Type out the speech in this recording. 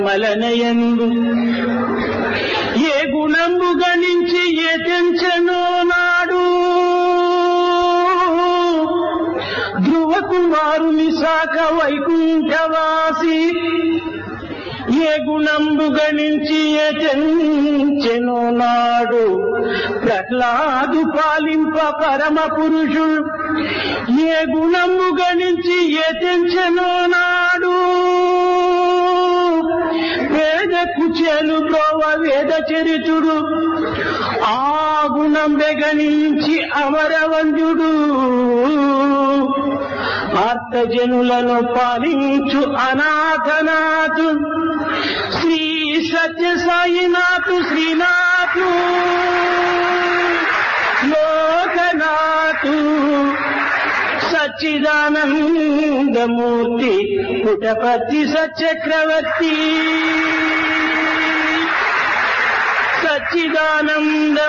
మలనయందు ఏ గుణంబు గణించి ఏ తెంచెనో నాడు ధ్రువ కుమారుని శాఖ వైకుంఠవాసి ఏ గుణంబు గణించి ఏ తెంచెనో నాడు ప్రహ్లాదు పాలింప పరమ పురుషుడు ఏ గుణము గణించి ఏ తెంచెనో నాడు వేద కుచేలు బ్రోవ వేద చరితుడు ఆ గుణం గణించి అమరవంజుడు ఆర్తజనులను పాలించు అనాథనాథు శ్రీ సత్య సాయినాథు శ్రీనాథు లోకనాథు సచ్చిదానందమూర్తి పుటపతి సచక్రవర్తి సచ్చిదానంద